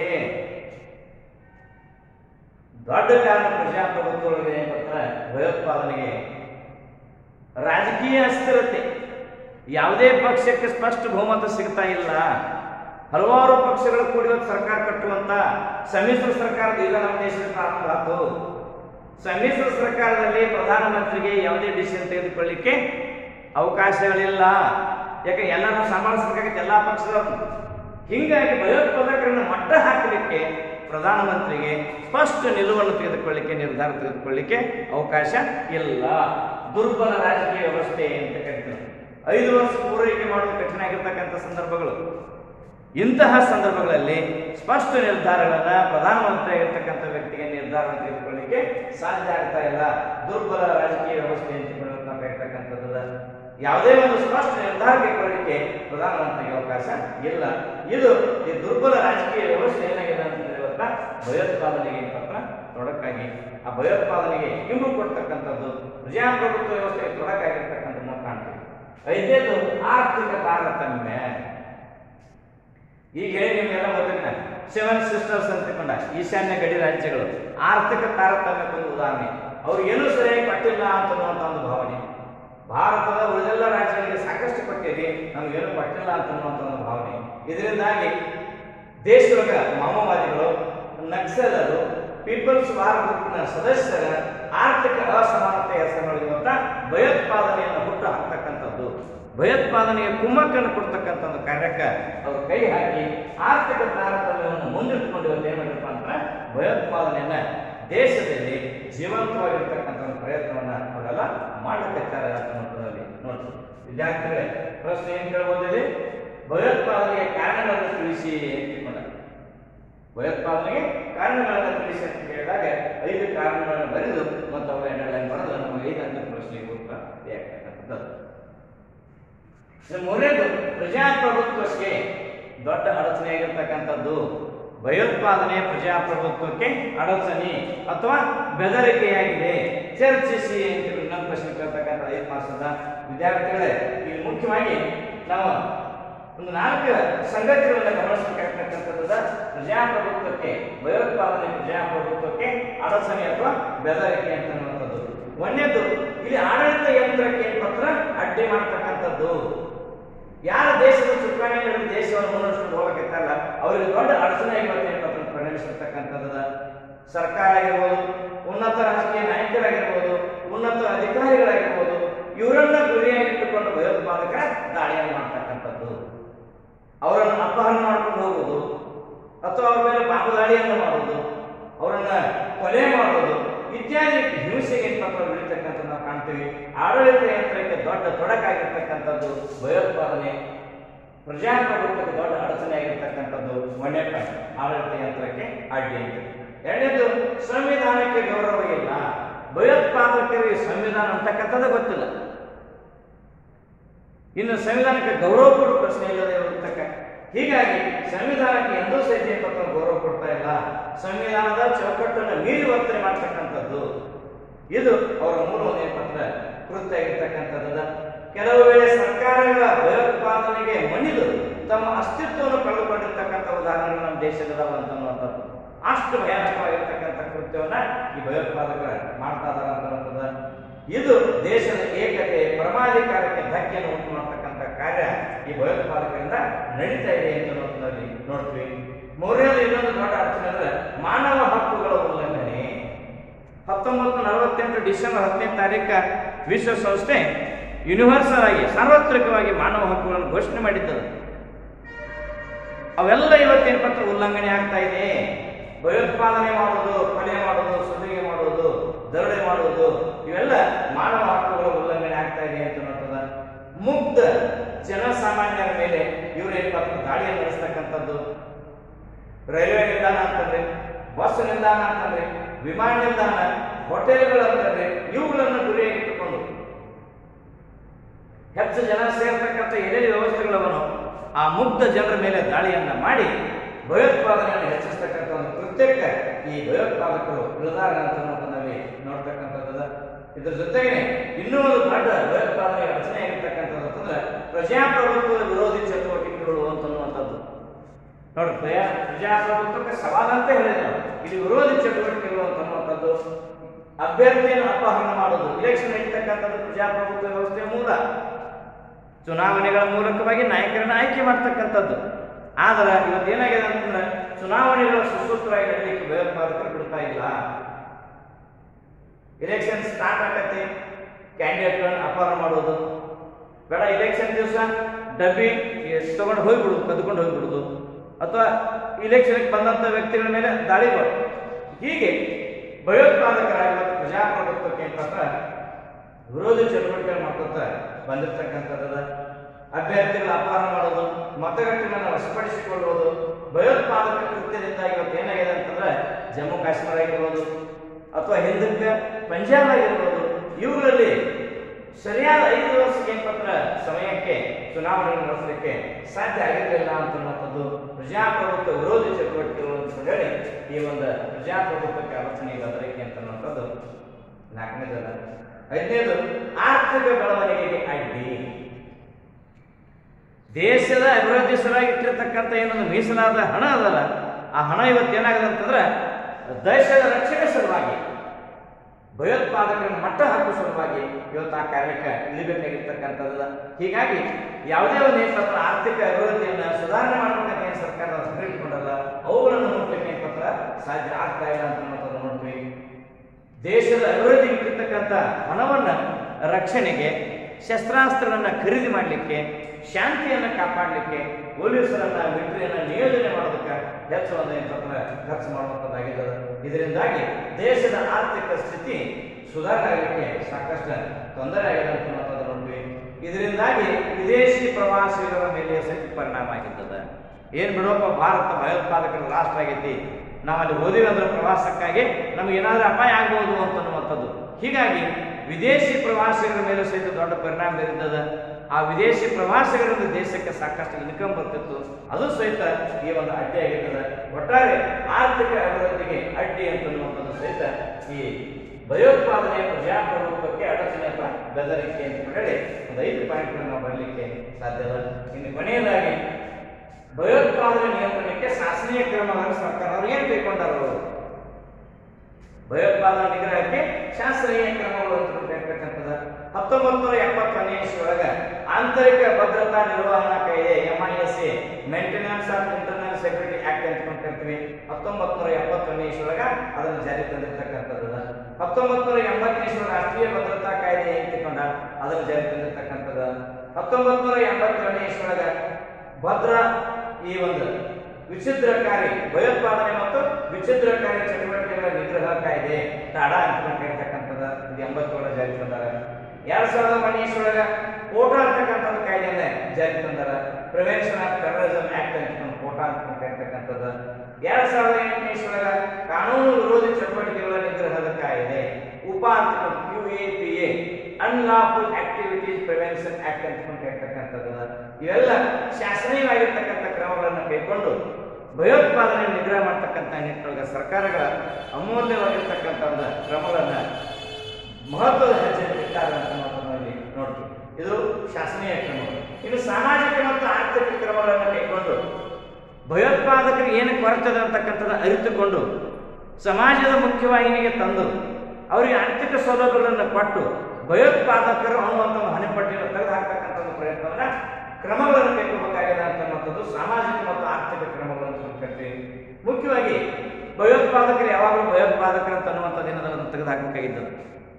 ದೊಡ್ಡ ಕಾರಣ ಪ್ರಜಾಪ್ರಭುತ್ವಗಳಿಗೆ ಏನಂದ್ರೆ ಭಯೋತ್ಪಾದನೆಗೆ ರಾಜಕೀಯ ಅಸ್ಥಿರತೆ ಯಾವುದೇ ಪಕ್ಷಕ್ಕೆ ಸ್ಪಷ್ಟ ಬಹುಮತ ಸಿಗ್ತಾ ಇಲ್ಲ ಹಲವಾರು ಪಕ್ಷಗಳು ಕೂಡಿ ಇವತ್ತು ಸರ್ಕಾರ ಕಟ್ಟುವಂತ ಸಮ್ಮಿಶ್ರ ಸರ್ಕಾರದ ಈಗ ನಮ್ಮ ದೇಶದಲ್ಲಿ ಪ್ರಾರಂಭ ಆಯ್ತು ಸಮ್ಮಿಶ್ರ ಸರ್ಕಾರದಲ್ಲಿ ಪ್ರಧಾನಮಂತ್ರಿಗೆ ಯಾವುದೇ ಡಿಸಿಷನ್ ತೆಗೆದುಕೊಳ್ಳಿಕ್ಕೆ ಅವಕಾಶಗಳಿಲ್ಲ ಯಾಕೆ ಎಲ್ಲರೂ ಸಂಭಾಳಿಸಬೇಕಾಗಿತ್ತು ಎಲ್ಲಾ ಪಕ್ಷದವರು ಹಿಂಗಾಗಿ ಭಯೋತ್ಪಾದಕರನ್ನು ಮಟ್ಟ ಹಾಕಲಿಕ್ಕೆ ಪ್ರಧಾನಮಂತ್ರಿಗೆ ಸ್ಪಷ್ಟ ನಿಲುವನ್ನು ತೆಗೆದುಕೊಳ್ಳಿಕ್ಕೆ ನಿರ್ಧಾರ ತೆಗೆದುಕೊಳ್ಳಿಕ್ಕೆ ಅವಕಾಶ ಇಲ್ಲ ದುರ್ಬಲ ರಾಜಕೀಯ ವ್ಯವಸ್ಥೆ ಅಂತ ಕರಿತೀವಿ ಐದು ವರ್ಷ ಪೂರೈಕೆ ಮಾಡೋದು ಕಠಿಣ ಆಗಿರ್ತಕ್ಕಂಥ ಸಂದರ್ಭಗಳು ಇಂತಹ ಸಂದರ್ಭಗಳಲ್ಲಿ ಸ್ಪಷ್ಟ ನಿರ್ಧಾರಗಳನ್ನ ಪ್ರಧಾನಮಂತ್ರಿ ಆಗಿರ್ತಕ್ಕಂಥ ವ್ಯಕ್ತಿಗೆ ನಿರ್ಧಾರ ತೆಗೆದುಕೊಳ್ಳಿಕ್ಕೆ ಸಾಧ್ಯ ಆಗ್ತಾ ಇಲ್ಲ ದುರ್ಬಲ ರಾಜಕೀಯ ವ್ಯವಸ್ಥೆ ಅಂತ ನಾವು ಕರಿತಕ್ಕಂಥದ್ದು ಯಾವುದೇ ಒಂದು ಸ್ಪಷ್ಟ ನಿರ್ಧಾರ ಕೈಗೊಳ್ಳಲಿಕ್ಕೆ ಪ್ರಧಾನಮಂತ್ರಿಗೆ ಅವಕಾಶ ಇಲ್ಲ ಇದು ಈ ದುರ್ಬಲ ರಾಜಕೀಯ ವ್ಯವಸ್ಥೆ ಏನಾಗಿದೆ ಅಂತಂದ್ರೆ ಇವತ್ತ ಭಯೋತ್ಪಾದನೆಗೆ ಪತ್ರ ತೊಡಕಾಗಿ ಆ ಭಯೋತ್ಪಾದನೆಗೆ ಇಂಬು ಕೊಡ್ತಕ್ಕಂಥದ್ದು ಪ್ರಜಾಪ್ರಭುತ್ವ ವ್ಯವಸ್ಥೆಗೆ ತೊಡಕಾಗಿರ್ತಕ್ಕಂಥದ್ದು ನಾವು ಕಾಣ್ತೀವಿ ಐದನೇದು ಆರ್ಥಿಕ ತಾರತಮ್ಯ ಈಗ ಹೇಳಿ ನಿಮ್ಗೆಲ್ಲ ಗೊತ್ತಿಲ್ಲ ಸೆವೆನ್ ಸಿಸ್ಟರ್ಸ್ ಅಂತ ತಿಳ್ಕೊಂಡ ಈಶಾನ್ಯ ಗಡಿ ರಾಜ್ಯಗಳು ಆರ್ಥಿಕ ತಾರತಮ್ಯಕ್ಕೊಂದು ಉದಾಹರಣೆ ಅವ್ರಿಗೇನೂ ಸರಿಯಾಗಿ ಕೊಟ್ಟಿಲ್ಲ ಅಂತನ್ನುವಂಥ ಒಂದು ಭಾವನೆ ಭಾರತದ ಉಳಿದೆಲ್ಲ ರಾಜ್ಯಗಳಿಗೆ ಸಾಕಷ್ಟು ಕೊಟ್ಟಿರಿ ನಮಗೇನು ಕೊಟ್ಟಿಲ್ಲ ಅಂತನ್ನುವಂಥ ಒಂದು ಭಾವನೆ ಇದರಿಂದಾಗಿ ದೇಶದೊಳಗ ಮಾವೋವಾದಿಗಳು ನಕ್ಸಲರು ಪೀಪಲ್ಸ್ ವಾರ್ ಗ್ರೂಪ್ನ ಸದಸ್ಯರ ಆರ್ಥಿಕ ಅಸಮಾನತೆ ಹೆಸರಿನಲ್ಲಿ ಇವತ್ತ ಭಯೋತ್ಪಾದನೆಯನ್ನು ಹುಟ್ಟು ಹಾಕ್ತಕ್ಕಂಥದ್ದು ಭಯೋತ್ಪಾದನೆಗೆ ಕುಮ್ಮಕ್ಕನ್ನು ಕೊಡ್ತಕ್ಕಂಥ ಒಂದು ಕಾರ್ಯಕ್ಕೆ ಅವರು ಕೈ ಹಾಕಿ ಆರ್ಥಿಕ ತಾರತಮ್ಯವನ್ನು ಮುಂದಿಟ್ಟುಕೊಂಡು ಇವತ್ತು ಏನ್ ಮಾಡಿರಪ್ಪ ಅಂದ್ರೆ ಭಯೋತ್ಪಾದನೆಯನ್ನ ದೇಶದಲ್ಲಿ ಜೀವಂತವಾಗಿರ್ತಕ್ಕಂಥ ಒಂದು ಪ್ರಯತ್ನವನ್ನ ಅವರೆಲ್ಲ ಮಾಡಕತ್ತಾರೆ ಅಂತನ್ನುವಂಥದ್ದಲ್ಲಿ ನೋಡ್ತೀವಿ ವಿದ್ಯಾರ್ಥಿಗಳೇ ಪ್ರಶ್ನೆ ಏನ್ ಕೇಳ್ಬೋದಿದೆ ಭಯೋತ್ಪಾದನೆಗೆ ಕಾರಣಗಳನ್ನು ತಿಳಿಸಿ ಅಂತ ತಿಳ್ಕೊಂಡ ಭಯೋತ್ಪಾದನೆಗೆ ಕಾರಣಗಳನ್ನು ತಿಳಿಸಿ ಅಂತ ಕೇಳಿದಾಗ ಐದು ಕಾರಣಗಳನ್ನು ಬರೆದು ಮತ್ತು ಅವು ಎರಡೆರಡು ಬರೆದು ನಮಗೆ ಐದು ಅಂತ ಪ್ರಶ್ನೆಗೆ ಉತ್ತರ ಆಗ್ತಕ್ಕಂಥದ್ದು ಇನ್ನು ಮೂರನೇದು ಪ್ರಜಾಪ್ರಭುತ್ವಕ್ಕೆ ದೊಡ್ಡ ಅಡಚಣೆಯಾಗಿರ್ತಕ್ಕಂಥದ್ದು ಭಯೋತ್ಪಾದನೆ ಪ್ರಜಾಪ್ರಭುತ್ವಕ್ಕೆ ಅಡಚಣೆ ಅಥವಾ ಬೆದರಿಕೆಯಾಗಿದೆ ಚರ್ಚಿಸಿ ಅಂತ ಇನ್ನೊಂದು ಪ್ರಶ್ನೆ ಕೇಳ್ತಕ್ಕಂಥ ಐದು ಮಾಸದ ವಿದ್ಯಾರ್ಥಿಗಳೇ ಇಲ್ಲಿ ಮುಖ್ಯವಾಗಿ ನಾವು ಒಂದು ನಾಲ್ಕು ಸಂಗತಿಗಳನ್ನ ಗಮನಿಸಬೇಕಾಗ್ತಕ್ಕಂಥದ್ದು ಪ್ರಜಾಪ್ರಭುತ್ವಕ್ಕೆ ಭಯೋತ್ಪಾದನೆ ಪ್ರಜಾಪ್ರಭುತ್ವಕ್ಕೆ ಅಡಚಣೆ ಅಥವಾ ಬೆದರಿಕೆ ಅಂತ ಅನ್ನುವಂಥದ್ದು ಒಂದನೇದು ಇಲ್ಲಿ ಆಡಳಿತ ಯಂತ್ರಕ್ಕೆ ಪತ್ರ ಅಡ್ಡಿ ಮಾಡ್ತಕ್ಕಂಥದ್ದು ಯಾರ ದೇಶದ ಚುಕ್ಕಾಣಿ ಹಿಡಿದು ದೇಶವನ್ನು ಮುನ್ನಡೆಸ್ಕೊಂಡು ಹೋಗಕ್ಕಿತ್ತಲ್ಲ ಅವರಿಗೆ ದೊಡ್ಡ ಅಡಚಣೆ ಇವತ್ತೇನು ಪತ್ರ ಪರಿಣಮಿಸಿರ್ತಕ್ಕಂಥದ್ದು ಸರ್ಕಾರ ಆಗಿರ್ಬೋದು ಉನ್ನತ ರಾಜಕೀಯ ನಾಯಕರಾಗಿರ್ಬೋದು ಉನ್ನತ ಅಧಿಕಾರಿಗಳಾಗಿರ್ಬೋದು ಇವರನ್ನ ಗುರಿಯಾಗಿಟ್ಟುಕೊಂಡು ಭಯೋತ್ಪಾದಕರ ದಾಳಿಯನ್ನು ಮಾಡ್ತಕ್ಕಂಥದ್ದು ಅವರನ್ನು ಅಪಹರಣ ಮಾಡ್ಕೊಂಡು ಹೋಗುವುದು ಅಥವಾ ಅವ್ರ ಮೇಲೆ ಬಾಂಬು ದಾಳಿಯನ್ನು ಮಾಡುವುದು ಅವರನ್ನ ಕೊಲೆ ಮಾಡುವುದು ಇತ್ಯಾದಿ ಹಿಂಸೆಗೆ ಪತ್ರ ಬೆಳೀತಕ್ಕಂಥ ನಾವು ಕಾಣ್ತೀವಿ ಆಡಳಿತ ಯಂತ್ರಕ್ಕೆ ದೊಡ್ಡ ತೊಡಕಾಗಿರ್ತಕ್ಕಂಥದ್ದು ಭಯೋತ್ಪಾದನೆ ಪ್ರಜಾಪ್ರಭುತ್ವಕ್ಕೆ ದೊಡ್ಡ ಅಡಚಣೆ ಆಗಿರ್ತಕ್ಕಂಥದ್ದು ಒಂದನೇ ಪಾಯಿಂಟ್ ಆಡಳಿತ ಯಂತ್ರಕ್ಕೆ ಅಡ್ಡಿ ಅಂತ ಎರಡನೇದು ಸಂವಿಧಾನಕ್ಕೆ ಗೌರವ ಇಲ್ಲ ಭಯೋತ್ಪಾದಕರಿಗೆ ಸಂವಿಧಾನ ಅಂತಕ್ಕಂಥದ್ದು ಗೊತ್ತಿಲ್ಲ ಇನ್ನು ಸಂವಿಧಾನಕ್ಕೆ ಗೌರವ ಕೊಡುವ ಪ್ರಶ್ನೆ ಇಲ್ಲದೆ ಇರತಕ್ಕ ಹೀಗಾಗಿ ಸಂವಿಧಾನಕ್ಕೆ ಎಂದೂ ಸಹಿತ ಪತ್ರ ಗೌರವ ಕೊಡ್ತಾ ಇಲ್ಲ ಸಂವಿಧಾನದ ಚೌಕಟ್ಟನ್ನು ಮೀರಿ ವರ್ತನೆ ಮಾಡ್ತಕ್ಕಂಥದ್ದು ಇದು ಅವರ ಮೂರನೇ ಪತ್ರ ಕೃತ್ಯ ಆಗಿರ್ತಕ್ಕಂಥದ್ದು ಕೆಲವು ವೇಳೆ ಸರ್ಕಾರಗಳ ಭಯೋತ್ಪಾದನೆಗೆ ಮಣಿದು ತಮ್ಮ ಅಸ್ತಿತ್ವವನ್ನು ಕಳೆದುಕೊಂಡಿರ್ತಕ್ಕಂಥ ಉದಾಹರಣೆಗಳು ನಮ್ಮ ದೇಶದವ ಅಂತನ್ನುವಂಥದ್ದು ಅಷ್ಟು ಭಯಾನಕವಾಗಿರ್ತಕ್ಕಂಥ ಕೃತ್ಯವನ್ನ ಈ ಭಯೋತ್ಪಾದಕರ ಮಾಡ್ತಾ ಇದಾರೆ ಅಂತನ್ನುವಂಥದ್ದು ಇದು ದೇಶದ ಏಕತೆ ಪರಮಾಧಿಕಾರಕ್ಕೆ ಧಕ್ಕೆಯನ್ನು ಉಂಟು ಮಾಡತಕ್ಕಂಥ ಕಾರ್ಯ ಈ ಭಯೋತ್ಪಾದಕರಿಂದ ನಡೀತಾ ಇದೆ ಅಂತ ಅನ್ನೋದನ್ನ ನೋಡ್ತೀವಿ ಮೂರನೇದು ಇನ್ನೊಂದು ದೊಡ್ಡ ಅಡಚಣೆ ಅಂದ್ರೆ ಮಾನವ ಹಕ್ಕುಗಳ ಉಲ್ಲಂಘನೆ ಹತ್ತೊಂಬತ್ತು ನಲವತ್ತೆಂಟು ಡಿಸೆಂಬರ್ ಹತ್ತನೇ ತಾರೀಕ ವಿಶ್ವಸಂಸ್ಥೆ ಯೂನಿವರ್ಸಲ್ ಆಗಿ ಸಾರ್ವತ್ರಿಕವಾಗಿ ಮಾನವ ಹಕ್ಕುಗಳನ್ನು ಘೋಷಣೆ ಮಾಡಿದ್ದದು ಅವೆಲ್ಲ ಇವತ್ತೇನು ಪತ್ರ ಉಲ್ಲಂಘನೆ ಆಗ್ತಾ ಇದೆ ಭಯೋತ್ಪಾದನೆ ಮಾಡುವುದು ಕೊಲೆ ಮಾಡುವುದು ಸುಲಿಗೆ ಮಾಡುವುದು ದರೋಡೆ ಮಾಡುವುದು ಇವೆಲ್ಲ ಮಾನವ ಹಕ್ಕುಗಳ ಉಲ್ಲಂಘನೆ ಆಗ್ತಾ ಇದೆ ಅಂತ ನೋಡ್ತದ ಮುಗ್ಧ ಜನಸಾಮಾನ್ಯರ ಮೇಲೆ ಇವರೇನು ಪತ್ರ ದಾಳಿಯನ್ನು ನಡೆಸ್ತಕ್ಕಂಥದ್ದು ರೈಲ್ವೆ ನಿಲ್ದಾಣ ಅಂತಂದ್ರೆ ಬಸ್ ನಿಲ್ದಾಣ ಅಂತಂದ್ರೆ ವಿಮಾನ ನಿಲ್ದಾಣ ಹೋಟೆಲ್ಗಳು ಅಂತಂದ್ರೆ ಇವುಗಳನ್ನು ಗುರಿಯಾಗಿಟ್ಟುಕೊಂಡು ಹೆಚ್ಚು ಜನ ಸೇರ್ತಕ್ಕಂಥ ಏನೇನು ವ್ಯವಸ್ಥೆಗಳವನು ಆ ಮುಗ್ಧ ಜನರ ಮೇಲೆ ದಾಳಿಯನ್ನ ಮಾಡಿ ಭಯೋತ್ಪಾದನೆಯನ್ನು ಹೆಚ್ಚಿಸ್ತಕ್ಕಂಥ ಒಂದು ಕೃತ್ಯಕ್ಕೆ ಈ ಭಯೋತ್ಪಾದಕರು ಇಳಿದಾರ ಅಂತ ಅನ್ನೋದನ್ನಲ್ಲಿ ನೋಡ್ತಕ್ಕಂಥದ್ದು ಇದ್ರ ಜೊತೆಗೆ ಇನ್ನೂ ಒಂದು ದೊಡ್ಡ ಭಯೋತ್ಪಾದನೆ ರಚನೆ ಆಗಿರ್ತಕ್ಕಂಥದ್ದು ಅಂತಂದ್ರೆ ಪ್ರಜಾಪ್ರಭುತ್ವದ ವಿರೋಧಿ ಚಟುವಟಿಕೆಗಳು ಅಂತನ್ನುವಂಥದ್ದು ನೋಡಿ ಪ್ರಜಾ ಪ್ರಜಾಪ್ರಭುತ್ವಕ್ಕೆ ಸವಾಲ್ ಅಂತ ಹೇಳಿದೆ ನಾವು ಇದು ವಿರೋಧಿ ಚಟುವಟಿಕೆಗಳು ಅಂತನ್ನುವಂಥದ್ದು ಅಭ್ಯರ್ಥಿಯನ್ನು ಅಪಹರಣ ಮಾಡೋದು ಇಲೆಕ್ಷನ್ ನಡೀತಕ್ಕಂಥದ್ದು ಪ್ರಜಾಪ್ರಭುತ್ವ ವ್ಯವಸ್ಥೆಯ ಮೂಲ ಚುನಾವಣೆಗಳ ಮೂಲಕವಾಗಿ ನಾಯಕರನ್ನ ಆಯ್ಕೆ ಮಾಡ್ತಕ್ಕಂಥದ್ದು ಆದ್ರೆ ಇವತ್ತು ಏನಾಗಿದೆ ಅಂತಂದ್ರೆ ಚುನಾವಣೆಗಳು ಸುಸೂತ್ರವಾಗಿ ನಡೀಲಿಕ್ಕೆ ಭಯೋತ್ಪಾದಕರು ಬಿಡ್ತಾ ಇಲ್ಲ ಇಲೆಕ್ಷನ್ ಸ್ಟಾರ್ಟ್ ಆಗತ್ತೆ ಕ್ಯಾಂಡಿಡೇಟ್ಗಳನ್ನ ಅಪಹರಣ ಮಾಡೋದು ಬೇಡ ಇಲೆಕ್ಷನ್ ದಿವಸ ಡಬ್ಬಿ ತಗೊಂಡು ಹೋಗ್ಬಿಡುದು ಕದ್ಕೊಂಡು ಹೋಗ್ಬಿಡುದು ಅಥವಾ ಇಲೆಕ್ಷನ್ಗೆ ಬಂದಂಥ ವ್ಯಕ್ತಿಗಳ ಮೇಲೆ ದಾಳಿ ಮಾಡೋದು ಹೀಗೆ ಭಯೋತ್ಪಾದಕರಾಗಿ ಪ್ರಜಾಪ್ರಭುತ್ವಕ್ಕೆ ಅಂತ ವಿರೋಧಿ ಚಟುವಟಿಕೆ ಮಾಡ್ಕೊತ ಬಂದಿರ್ತಕ್ಕಂಥದ್ದು ಅಭ್ಯರ್ಥಿಗಳ ಅಪಹರಣ ಮಾಡೋದು ಮತಗಟ್ಟೆಗಳನ್ನು ವಶಪಡಿಸಿಕೊಳ್ಳುವುದು ಭಯೋತ್ಪಾದಕ ಕೃತ್ಯದಿಂದ ಇವತ್ತು ಏನಾಗಿದೆ ಅಂತಂದ್ರೆ ಜಮ್ಮು ಕಾಶ್ಮೀರ ಆಗಿರ್ಬೋದು ಅಥವಾ ಹಿಂದಕ್ಕೆ ಪಂಜಾಬ್ ಆಗಿರ್ಬೋದು ಇವುಗಳಲ್ಲಿ ಸರಿಯಾದ ಐದು ವರ್ಷಕ್ಕೆ ಪತ್ರ ಸಮಯಕ್ಕೆ ಚುನಾವಣೆ ನಡೆಸಲಿಕ್ಕೆ ಸಾಧ್ಯ ಆಗಿರಲಿಲ್ಲ ಅಂತನ್ನುವಂಥದ್ದು ಪ್ರಜಾಪ್ರಭುತ್ವ ವಿರೋಧಿ ಚಟುವಟಿಕೆಗಳು ಅಂತ ಹೇಳಿ ಈ ಒಂದು ಪ್ರಜಾಪ್ರಭುತ್ವಕ್ಕೆ ಅಡಚಣೆ ಬೆದರಿಕೆ ಅಂತನ್ನುವಂಥದ್ದು ನಾಲ್ಕನೇದಲ್ಲ ಐದನೇದು ಆರ್ಥಿಕ ಬೆಳವಣಿಗೆಗೆ ಅಡ್ಡಿ ದೇಶದ ಅಭಿವೃದ್ಧಿ ಸಲುವಾಗಿ ಇಟ್ಟಿರ್ತಕ್ಕಂಥ ಏನೊಂದು ಮೀಸಲಾದ ಹಣ ಅದಲ್ಲ ಆ ಹಣ ಇವತ್ತು ಏನಾಗಿದೆ ಅಂತಂದ್ರೆ ದೇಶದ ರಕ್ಷಣೆ ಸಲುವಾಗಿ ಭಯೋತ್ಪಾದಕರನ್ನು ಮಟ್ಟ ಹಾಕುವ ಸಲುವಾಗಿ ಇವತ್ತು ಆ ಕಾರ್ಯಕ್ಕೆ ಇಳಿಬೇಕಾಗಿರ್ತಕ್ಕಂಥದ್ದು ಹೀಗಾಗಿ ಯಾವುದೇ ಒಂದು ಏನು ಪತ್ರ ಆರ್ಥಿಕ ಅಭಿವೃದ್ಧಿಯನ್ನು ಸುಧಾರಣೆ ಮಾಡಬೇಕಂತ ಏನು ಸರ್ಕಾರ ಇಟ್ಕೊಂಡಲ್ಲ ಅವುಗಳನ್ನು ನೋಡ್ಲಿಕ್ಕೆ ಏನು ಪತ್ರ ಸಾಧ್ಯ ಆಗ್ತಾ ಇಲ್ಲ ಅಂತ ಅನ್ನೋದನ್ನು ನೋಡ್ತೀವಿ ದೇಶದ ಅಭಿವೃದ್ಧಿಗೆ ಇಟ್ಟಿರ್ತಕ್ಕಂಥ ಹಣವನ್ನು ರಕ್ಷಣೆಗೆ ಶಸ್ತ್ರಾಸ್ತ್ರಗಳನ್ನ ಖರೀದಿ ಮಾಡಲಿಕ್ಕೆ ಶಾಂತಿಯನ್ನು ಕಾಪಾಡಲಿಕ್ಕೆ ಪೊಲೀಸರನ್ನ ಮಿಲಿಟರಿಯನ್ನ ನಿಯೋಜನೆ ಮಾಡೋದಕ್ಕೆ ಹೆಚ್ಚು ಒಂದು ಏನು ಪತ್ರ ಖರ್ಚು ಮಾಡುವಂಥದ್ದಾಗಿದೆ ಇದರಿಂದಾಗಿ ದೇಶದ ಆರ್ಥಿಕ ಸ್ಥಿತಿ ಸುಧಾರಣೆ ಆಗಲಿಕ್ಕೆ ಸಾಕಷ್ಟು ತೊಂದರೆ ಆಗಿದೆ ಅಂತ ಅನ್ನೋದನ್ನು ನೋಡ್ತೀವಿ ಇದರಿಂದಾಗಿ ವಿದೇಶಿ ಪ್ರವಾಸಿಗರ ಮೇಲೆ ಸಹಿತ ಪರಿಣಾಮ ಆಗಿದ್ದದ ಏನ್ ಬಿಡೋಪ್ಪ ಭಾರತ ಭಯೋತ್ಪಾದಕರ ರಾಷ್ಟ್ರ ಆಗೈತಿ ನಾವು ಅಲ್ಲಿ ಹೋದಿವಿ ಅಂದ್ರೆ ಪ್ರವಾಸಕ್ಕಾಗಿ ನಮ್ಗೆ ಏನಾದ್ರೂ ಅಪಾಯ ಆಗ್ಬೋದು ಅಂತನ್ನುವಂಥದ್ದು ಹೀಗಾಗಿ ವಿದೇಶಿ ಪ್ರವಾಸಿಗರ ಮೇಲೆ ಸಹಿತ ದೊಡ್ಡ ಪರಿಣಾಮ ಬೀರಿದ್ದದ ಆ ವಿದೇಶಿ ಪ್ರವಾಸಿಗರಿಂದ ದೇಶಕ್ಕೆ ಸಾಕಷ್ಟು ಇನ್ಕಮ್ ಬರ್ತಿತ್ತು ಅದು ಸಹಿತ ಈ ಒಂದು ಅಡ್ಡಿ ಆಗಿರ್ತದೆ ಒಟ್ಟಾರೆ ಆರ್ಥಿಕ ಅಭಿವೃದ್ಧಿಗೆ ಅಡ್ಡಿ ಅಂತನ್ನುವಂಥದ್ದು ಸಹಿತ ಈ ಭಯೋತ್ಪಾದನೆ ಪ್ರಜಾಪ್ರಭುತ್ವಕ್ಕೆ ಅಡಚಣೆ ಅಥವಾ ಬೆದರಿಕೆ ಅಂತ ಹೇಳಿ ಒಂದು ಐದು ಪಾಯಿಂಟ್ಗಳನ್ನು ನಾವು ಬರಲಿಕ್ಕೆ ಸಾಧ್ಯ ಅದ ಇನ್ನು ಕೊನೆಯದಾಗಿ ಭಯೋತ್ಪಾದನೆ ನಿಯಂತ್ರಣಕ್ಕೆ ಶಾಸನೀಯ ಕ್ರಮಗಳನ್ನು ಸರ್ಕಾರ ಅವರು ಏನು ಕೈಗೊಂಡರು ಅವರು ಭಯೋತ್ಪಾದನಾ ನಿಗ್ರಹಕ್ಕೆ ಶಾಸ್ತ್ರೀಯ ಕ್ರಮಗಳು ಅಂತ ಹೇಳ್ತಕ್ಕಂಥದ್ದು ಹತ್ತೊಂಬತ್ತು ನೂರ ಎಪ್ಪತ್ತೊಂದನೇ ಇಸ್ವಿಯೊಳಗ ಆಂತರಿಕ ಭದ್ರತಾ ನಿರ್ವಹಣಾ ಕಾಯ್ದೆ M I S A maintenance of internal security act ಅಂತ ಕೊಂಡ್ಕೊಳ್ತೀವಿ ಹತ್ತೊಂಬತ್ತು ನೂರ ಎಪ್ಪತ್ತೊಂದನೇ ಇಸ್ವಿಯೊಳಗ ಅದನ್ನು ಜಾರಿ ತಂದಿರ್ತಕ್ಕಂಥದ್ದು ಹತ್ತೊಂಬತ್ತು ನೂರ ಎಂಬತ್ತನೇ ಇಸ್ವಿಯ ರಾಷ್ಟ್ರೀಯ ಭದ್ರತಾ ಕಾಯ್ದೆ ಏನ್ ಅದನ್ನು ಜಾರಿ ತಂದಿರ್ತಕ್ಕಂಥದ್ದು ಹತ್ತೊಂಬತ್ತು ನೂರ ಎಂಬತ್ತೇಳನೇ ಇಸ್ವಿಯೊಳಗ ಭದ್ರಾ ಈ ಒಂದು ವಿಚಿದ್ರಕಾರಿ ಭಯೋತ್ಪಾದನೆ ಮತ್ತು ವಿಚಿದ್ರಕಾರಿ ಚಟುವಟಿಕೆಗಳ ನಿಗ್ರಹ ಕಾಯ್ದೆ ಟಾಡಾ ಅಂತ ಹೇಳ್ತಕ್ಕಂಥದ್ದು ಇದು ಎಂಬತ್ತೇಳ ಜಾರಿ ತಂದಾರ ಎರಡ್ ಸಾವಿರದ ಒಂದನೇ ಇಸ್ವಿಯೊಳಗ ಕೋಟಾ ಅಂತಕ್ಕಂಥದ್ದು ಕಾಯ್ದೆಯನ್ನ ಜಾರಿ ತಂದಾರ ಪ್ರಿವೆನ್ಷನ್ ಆಫ್ ಟೆರರಿಸಂ ಆಕ್ಟ್ ಅಂತ ಕೋಟಾ ಅಂತ ಹೇಳ್ತಕ್ಕಂಥದ್ದು ಎರಡ್ ಸಾವಿರದ ಎಂಟನೇ ಇಸ್ವಿಯೊಳಗ ಕಾನೂನು ವಿರೋಧಿ ಚಟುವಟಿಕೆಗಳ ನಿಗ್ರಹದ ಕಾಯ್ದೆ ಉಪ ಅಂತ U A P A unlawful activities prevention act ಅಂತ ಹೇಳ್ತಕ್ಕಂಥದ್ದು ಇವೆಲ್ಲ ಶಾಸನೀಯವಾಗಿರ್ತಕ್ಕಂಥ ಕ್ರಮಗಳನ್ನು ಕೈಗೊಂಡು ಭಯೋತ್ಪಾದನೆ ನಿಗ್ರಹ ಮಾಡ್ತಕ್ಕಂಥ ನಿಟ್ಟಿನೊಳಗೆ ಸರ್ಕಾರಗಳ ಅಮೂಲ್ಯವಾಗಿರ್ತಕ್ಕಂಥ ಒಂದು ಕ್ರಮಗಳನ್ನು ಮಹತ್ವದ ಹೆಜ್ಜೆ ಇಟ್ಟಾರೆ ಅಂತ ನಾವು ಇಲ್ಲಿ ನೋಡ್ತೀವಿ ಇದು ಶಾಸನೀಯ ಕ್ರಮಗಳು ಇನ್ನು ಸಾಮಾಜಿಕ ಮತ್ತು ಆರ್ಥಿಕ ಕ್ರಮಗಳನ್ನು ಕೈಗೊಂಡು ಭಯೋತ್ಪಾದಕರಿಗೆ ಏನು ಕೊರತದೆ ಅಂತಕ್ಕಂಥದ್ದು ಅರಿತುಕೊಂಡು ಸಮಾಜದ ಮುಖ್ಯವಾಹಿನಿಗೆ ತಂದು ಅವರಿಗೆ ಆರ್ಥಿಕ ಸೌಲಭ್ಯಗಳನ್ನು ಕೊಟ್ಟು ಭಯೋತ್ಪಾದಕರು ಅನ್ನುವಂಥ ಒಂದು ಹಣೆಪಟ್ಟಿಯನ್ನು ತೆಗೆದು ಹಾಕ್ತಕ್ಕಂಥ ಒಂದು ಪ್ರಯತ್ನವನ್ನ ಕ್ರಮಗಳನ್ನು ಕೈಗೊಳ್ಳಬೇಕಾಗಿದೆ ಅಂತಕ್ಕಂಥದ್ದು ಸಾಮಾಜಿಕ ಮತ್ತು ಆರ್ಥಿಕ ಕ್ರಮಗಳನ್ನು ತಿಳ್ಕೊಳ್ತೀವಿ ಮುಖ್ಯವಾಗಿ ಭಯೋತ್ಪಾದಕರು ಯಾವಾಗಲೂ ಭಯೋತ್ಪಾದಕರು ಅಂತ ಅನ್ನುವಂಥದ್ದು ಏನದನ್ನು ತೆಗೆದು ಹಾಕಬೇಕಾಗಿದ್ದದು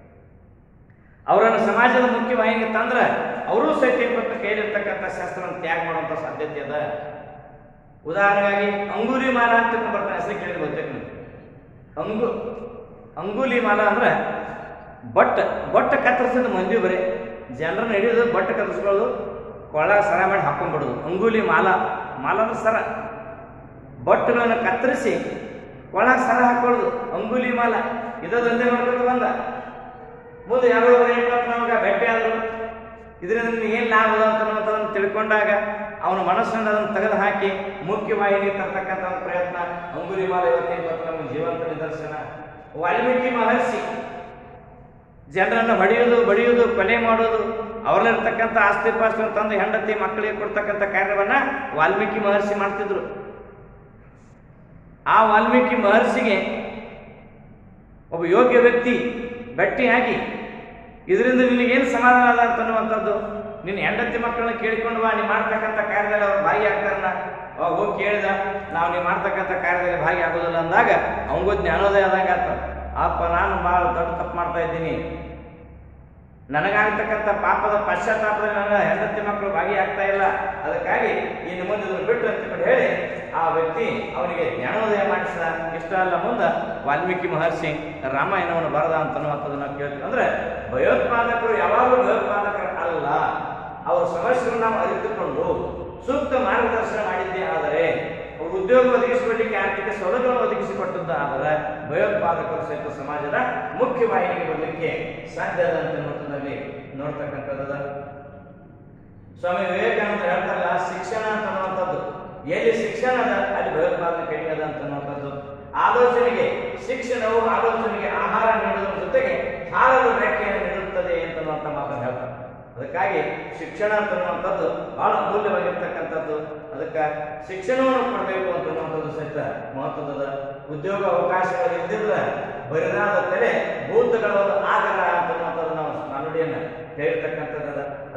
ಅವರನ್ನು ಸಮಾಜದ ಮುಖ್ಯವಾಹಿನಿಗೆ ತಂದ್ರೆ ಅವರೂ ಸಹಿತ ಇವತ್ತು ಕೈಲಿರ್ತಕ್ಕಂಥ ಶಾಸ್ತ್ರವನ್ನು ತ್ಯಾಗ ಮಾಡುವಂಥ ಸಾಧ್ಯತೆ ಅದ ಉದಾಹರಣೆಗಾಗಿ ಅಂಗುಲಿ ಮಾಲ ಅಂತ ಬರ್ತಾನೆ ಹೆಸರು ಕೇಳಿದ್ರೆ ಗೊತ್ತೇನು ನಿಮ್ಗೆ? ಅಂಗು ಅಂಗುಲಿ ಮಾಲ ಅಂದ್ರೆ ಬಟ್ಟ ಬಟ್ಟ ಕತ್ತರಿಸಿದ ಮಂದಿ ಬರೀ ಜನರನ್ನ ಹಿಡಿದು ಬಟ್ಟ ಕತ್ತರಿಸ್ಕೊಳ್ಳೋದು ಕೊಳ್ಳ ಸರ ಮಾಡಿ ಹಾಕೊಂಡ್ಬಿಡೋದು ಅಂಗುಲಿ ಮಾಲ ಮಾಲ ಅಂದ್ರೆ ಸರ ಬಟ್ಟುಗಳನ್ನು ಕತ್ತರಿಸಿ ಒಳ ಸರ ಹಾಕೊಳ್ಳೋದು ಅಂಗುಲಿ ಮಾಲ ಇದೊಂದೇ ಮಾಡ್ಕೊಂಡು ಬಂದ ಮುಂದೆ ಯಾರೋ ನಮಗೆ ಭೇಟಿ ಆದರು ಇದರಿಂದ ನಿಮ್ಗೆ ಏನು ಲಾಭ ಅದ ಅಂತ ಅನ್ನೋದನ್ನ ತಿಳ್ಕೊಂಡಾಗ ಅವನ ಮನಸ್ಸನ್ನು ಅದನ್ನು ತೆಗೆದು ಹಾಕಿ ಮುಖ್ಯವಾಹಿನಿ ತರ್ತಕ್ಕಂಥ ಒಂದು ಪ್ರಯತ್ನ ಅಂಗುಲಿ ಮಾಲ ಇವತ್ತೇನು ಗೊತ್ತು ನಮಗೆ ಜೀವಂತ ನಿದರ್ಶನ ವಾಲ್ಮೀಕಿ ಮಹರ್ಷಿ ಜನರನ್ನು ಹೊಡೆಯೋದು ಬಡಿಯೋದು ಕೊಲೆ ಮಾಡೋದು ಅವರಲ್ಲಿರ್ತಕ್ಕಂಥ ಆಸ್ತಿ ಪಾಸ್ತಿಯನ್ನು ತಂದು ಹೆಂಡತಿ ಮಕ್ಕಳಿಗೆ ಕೊಡ್ತಕ್ಕಂಥ ಕಾರ್ಯವನ್ನ ವಾಲ್ಮೀಕಿ ಮಹರ್ಷಿ ಮಾಡ್ತಿದ್ರು ಆ ವಾಲ್ಮೀಕಿ ಮಹರ್ಷಿಗೆ ಒಬ್ಬ ಯೋಗ್ಯ ವ್ಯಕ್ತಿ ಭೇಟಿಯಾಗಿ ಇದರಿಂದ ನಿನಗೇನು ಸಮಾಧಾನ ಅದ ಅಂತ ಅನ್ನುವಂಥದ್ದು ನಿನ್ನ ಹೆಂಡತಿ ಮಕ್ಕಳನ್ನ ಕೇಳಿಕೊಂಡು ಬಾ ನೀವು ಮಾಡ್ತಕ್ಕಂಥ ಕಾರ್ಯದಲ್ಲಿ ಅವ್ರು ಭಾಗಿಯಾಗ್ತಾರಲ್ಲ ಅವಾಗ ಹೋಗಿ ಕೇಳಿದ ನಾವು ನೀವು ಮಾಡ್ತಕ್ಕಂಥ ಕಾರ್ಯದಲ್ಲಿ ಭಾಗಿ ಆಗೋದಿಲ್ಲ ಅಂದಾಗ ಅವಂಗೂ ಜ್ಞಾನೋದಯ ಆದಂಗೆ ಆತ ಅಪ್ಪ ನಾನು ಭಾಳ ದೊಡ್ಡ ತಪ್ಪು ಮಾಡ್ತಾ ಇದ್ದೀನಿ ನನಗಾಗ್ತಕ್ಕಂಥ ಪಾಪದ ಪಶ್ಚಾತ್ತಾಪದಲ್ಲಿ ನನ್ನ ಹೆಂಡತಿ ಮಕ್ಕಳು ಭಾಗಿಯಾಗ್ತಾ ಇಲ್ಲ ಅದಕ್ಕಾಗಿ ಇನ್ನು ಮುಂದೆ ಇದನ್ನು ಬಿಟ್ಟು ಅಂತ ಹೇಳಿ ಆ ವ್ಯಕ್ತಿ ಅವನಿಗೆ ಜ್ಞಾನೋದಯ ಮಾಡಿಸಿದ ಇಷ್ಟ ಅಲ್ಲ ಮುಂದೆ ವಾಲ್ಮೀಕಿ ಮಹರ್ಷಿ ರಾಮಾಯಣವನ್ನು ಬರದ ಅಂತ ಅನ್ನುವಂಥದ್ದನ್ನ ನಾವು ಕೇಳ್ತೀವಿ ಅಂದ್ರೆ ಭಯೋತ್ಪಾದಕರು ಯಾವಾಗಲೂ ಭಯೋತ್ಪಾದಕರು ಅಲ್ಲ ಅವರ ಸಮಸ್ಯೆಗಳನ್ನು ನಾವು ಅರಿತುಕೊಂಡು ಸೂಕ್ತ ಮಾರ್ಗದರ್ಶನ ಮಾಡಿದ್ದೇ ಆದರೆ ಅವರು ಉದ್ಯೋಗ ಒದಗಿಸಿಕೊಳ್ಳಿಕ್ಕೆ ಆರ್ಥಿಕ ಸೌಲಭ್ಯವನ್ನು ಒದಗಿಸಿಕೊಟ್ಟದ್ದು ಆದರೆ ಭಯೋತ್ಪಾದಕರು ಸಹಿತ ಸಮಾಜದ ಮುಖ್ಯವಾಹಿನಿಗೆ ಬರಲಿಕ್ಕೆ ಸಾಧ್ಯ ಅದ ಅಂತ ಅನ್ನೋದನ್ನಲ್ಲಿ ನೋಡ್ತಕ್ಕಂಥದ್ದು ಸ್ವಾಮಿ ವಿವೇಕಾನಂದ ಹೇಳ್ತಾರಲ್ಲ ಶಿಕ್ಷಣ ಅಂತ ಅನ್ನುವಂಥದ್ದು ಎಲ್ಲಿ ಶಿಕ್ಷಣ ಅದ ಅಲ್ಲಿ ಭಯೋತ್ಪಾದನೆ ಕಡಿಮೆ ಅದ ಅಂತ ಅನ್ನುವಂಥದ್ದು ಆಲೋಚನೆಗೆ ಶಿಕ್ಷಣವು ಆಲೋಚನೆಗೆ ಆಹಾರ ನೀಡುವುದರ ಜೊತೆಗೆ ಹಾರಲು ವ್ಯಾಖ್ಯೆಯನ್ನು ನೀಡುತ್ತದೆ ಅಂತನ್ನುವಂಥ ಮಾತನ್ನು ಹೇಳ್ತಾರೆ ಅದಕ್ಕಾಗಿ ಶಿಕ್ಷಣ ಅಂತನ್ನುವಂಥದ್ದು ಬಹಳ ಅಮೂಲ್ಯವಾಗಿರ್ತಕ್ಕಂಥದ್ದು ಅದಕ್ಕೆ ಶಿಕ್ಷಣವನ್ನು ಕೊಡಬೇಕು ಅಂತನ್ನುವಂಥದ್ದು ಸಹಿತ ಮಹತ್ವದ ಉದ್ಯೋಗ ಅವಕಾಶಗಳು ಇದ್ದಿದ್ರೆ ಬರಿದಾದ ತೆರೆ ಭೂತಗಳ ಒಂದು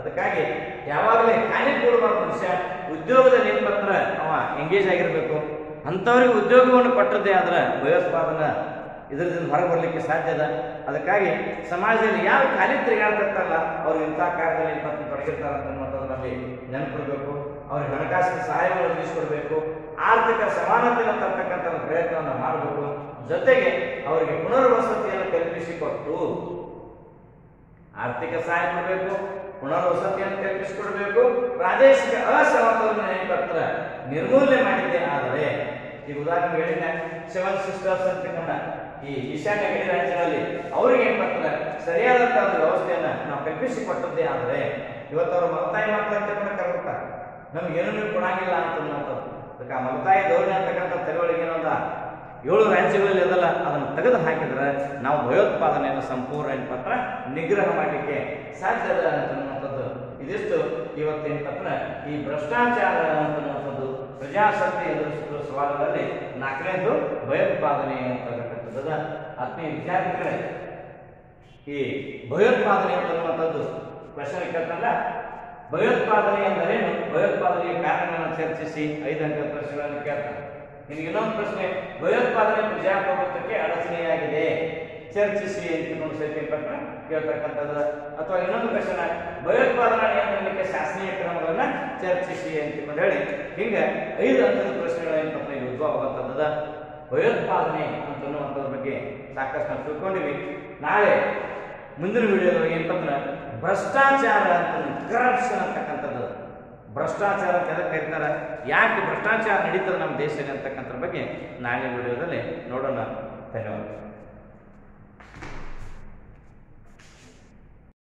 ಅದಕ್ಕಾಗಿ ಯಾವಾಗಲೇ ಖಾಲಿ ಕೂಡಬಾರ್ದು ಮನುಷ್ಯ ಉದ್ಯೋಗದಲ್ಲಿ ಏನಪ್ಪಂದ್ರೆ ಅವ ಎಂಗೇಜ್ ಆಗಿರಬೇಕು ಅಂಥವ್ರಿಗೆ ಉದ್ಯೋಗವನ್ನು ಕೊಟ್ಟದ್ದೇ ಆದ್ರೆ ಭಯೋತ್ಪಾದನ ಇದರಿಂದ ಹೊರಗೆ ಬರಲಿಕ್ಕೆ ಸಾಧ್ಯ ಅದ ಅದಕ್ಕಾಗಿ ಸಮಾಜದಲ್ಲಿ ಯಾರು ಖಾಲಿ ತಿರುಗಾಡ್ತಿರ್ತಾರಲ್ಲ ಅವ್ರು ಇಂಥ ಕಾರ್ಯದಲ್ಲಿ ಮತ್ತೆ ತೊಡಗಿರ್ತಾರೆ ಅಂತ ಅನ್ನೋದು ನಮಗೆ ನೆನಪಿಡಬೇಕು ಅವ್ರಿಗೆ ಹಣಕಾಸಿನ ಸಹಾಯವನ್ನು ಒದಗಿಸಿಕೊಡ್ಬೇಕು ಆರ್ಥಿಕ ಸಮಾನತೆಯನ್ನು ತರ್ತಕ್ಕಂಥ ಒಂದು ಪ್ರಯತ್ನವನ್ನು ಮಾಡಬೇಕು ಜೊತೆಗೆ ಅವರಿಗೆ ಪುನರ್ವಸತಿಯನ್ನು ಕಲ್ಪಿಸಿಕೊಟ್ಟು ಆರ್ಥಿಕ ಸಹಾಯ ಕೊಡಬೇಕು ಪುನರ್ವಸತಿಯನ್ನು ಕಲ್ಪಿಸಿಕೊಡಬೇಕು ಪ್ರಾದೇಶಿಕ ಅಸಮತೋಲನ ಪತ್ರ ನಿರ್ಮೂಲನೆ ಮಾಡಿದ್ದೆ ಆದರೆ ಈಗ ಉದಾಹರಣೆ ಹೇಳಿದ್ದೆ ಸೆವೆನ್ ಸಿಸ್ಟರ್ಸ್ ಅಂತ ತಿಳ್ಕೊಂಡ ಈ ಈಶಾನ್ಯ ಗಡಿ ರಾಜ್ಯಗಳಲ್ಲಿ ಅವರಿಗೆ ಏನ್ ಮಾಡ್ತಾರೆ ಸರಿಯಾದಂತಹ ಒಂದು ವ್ಯವಸ್ಥೆಯನ್ನ ನಾವು ಕಲ್ಪಿಸಿಕೊಟ್ಟದ್ದೇ ಆದರೆ ಇವತ್ತು ಅವರು ಮಲತಾಯಿ ಮಕ್ಕಳು ಅಂತ ತಿಳ್ಕೊಂಡು ಕರ್ಬಿಡ್ತಾರೆ ನಮ್ಗೆ ಏನೂ ನೀವು ಕೊಡಂಗಿಲ್ಲ ಅಂತ ಅನ್ನೋಂಥದ್ದು ಅದಕ್ಕೆ ಆ ಮಲತಾಯಿ ದೌರ್ಯ ಅಂತಕ್ಕಂಥ ತಿಳುವಳಿಗೆ ಏನಂದ ಏಳು ರಾಜ್ಯಗಳಲ್ಲಿ ಅದಲ್ಲ ಅದನ್ನು ತೆಗೆದು ಹಾಕಿದ್ರೆ ನಾವು ಭಯೋತ್ಪಾದನೆಯನ್ನು ಸಂಪೂರ್ಣ ಪತ್ರ ನಿಗ್ರಹ ಮಾಡಲಿಕ್ಕೆ ಸಾಧ್ಯದ ಅಂತನ್ನುವಂಥದ್ದು ಇದಿಷ್ಟು ಇವತ್ತಿನ ಪತ್ರ ಈ ಭ್ರಷ್ಟಾಚಾರ ಅಂತನ್ನುವಂಥದ್ದು ಪ್ರಜಾಸತ್ತೆ ಎದುರಿಸುವ ಸವಾಲುಗಳಲ್ಲಿ ನಾಲ್ಕನೇದು ಭಯೋತ್ಪಾದನೆ ಅಂತಕ್ಕಂಥದ್ದು ಆತ್ಮೀಯ ವಿದ್ಯಾರ್ಥಿಗಳೇ ಈ ಭಯೋತ್ಪಾದನೆ ಅಂತನ್ನುವಂಥದ್ದು ಕ್ವಶನ್ ಕೇಳ್ತಲ್ಲ ಭಯೋತ್ಪಾದನೆ ಎಂದರೇನು ಭಯೋತ್ಪಾದನೆಯ ಕಾರಣಗಳನ್ನು ಚರ್ಚಿಸಿ ಐದು ಅಂಕ ಪ್ರಶ್ನೆಗಳನ್ನು ಕೇಳ್ತಾನೆ ನಿನಗೆ ಇನ್ನೊಂದು ಪ್ರಶ್ನೆ ಭಯೋತ್ಪಾದನೆ ಪ್ರಜಾಪ್ರಭುತ್ವಕ್ಕೆ ಅಡಚಣೆಯಾಗಿದೆ ಚರ್ಚಿಸಿ ಅಂತ ಸೈತಿ ಪತ್ರ ಕೇಳ್ತಕ್ಕಂಥದ್ದು ಅಥವಾ ಇನ್ನೊಂದು ಪ್ರಶ್ನೆ ಭಯೋತ್ಪಾದನಾ ನಿಯಂತ್ರಣಕ್ಕೆ ಶಾಸನೀಯ ಕ್ರಮಗಳನ್ನ ಚರ್ಚಿಸಿ ಅಂತ ಹೇಳಿ ಹಿಂಗೆ ಐದು ಅಂಕದ ಪ್ರಶ್ನೆಗಳು ಏನು ಪತ್ರ ಇಲ್ಲಿ ಉದ್ಭವ ಆಗುವಂಥದ್ದು ಭಯೋತ್ಪಾದನೆ ಅಂತನ್ನುವಂಥದ್ರ ಬಗ್ಗೆ ಸಾಕಷ್ಟು ನಾವು ತಿಳ್ಕೊಂಡಿವಿ ನಾಳೆ ಮುಂದಿನ ವಿಡಿಯೋದಲ್ಲಿ ಏನಪ್ಪ ಅಂದ್ರೆ ಭ್ರಷ್ಟಾಚಾರ ಅಂತ ಕರಪ್ಷನ್ ಅಂತಕ್ಕಂಥದ್ದು ಭ್ರಷ್ಟಾಚಾರ ಅಂತ ಎದಕ್ಕೆ ಕರೀತಾರೆ ಯಾಕೆ ಭ್ರಷ್ಟಾಚಾರ ನಡೀತದೆ ನಮ್ಮ ದೇಶದಲ್ಲಿ ಅಂತಕ್ಕಂಥದ್ರ ಬಗ್ಗೆ ನಾಳೆ ವಿಡಿಯೋದಲ್ಲಿ ನೋಡೋಣ ಧನ್ಯವಾದ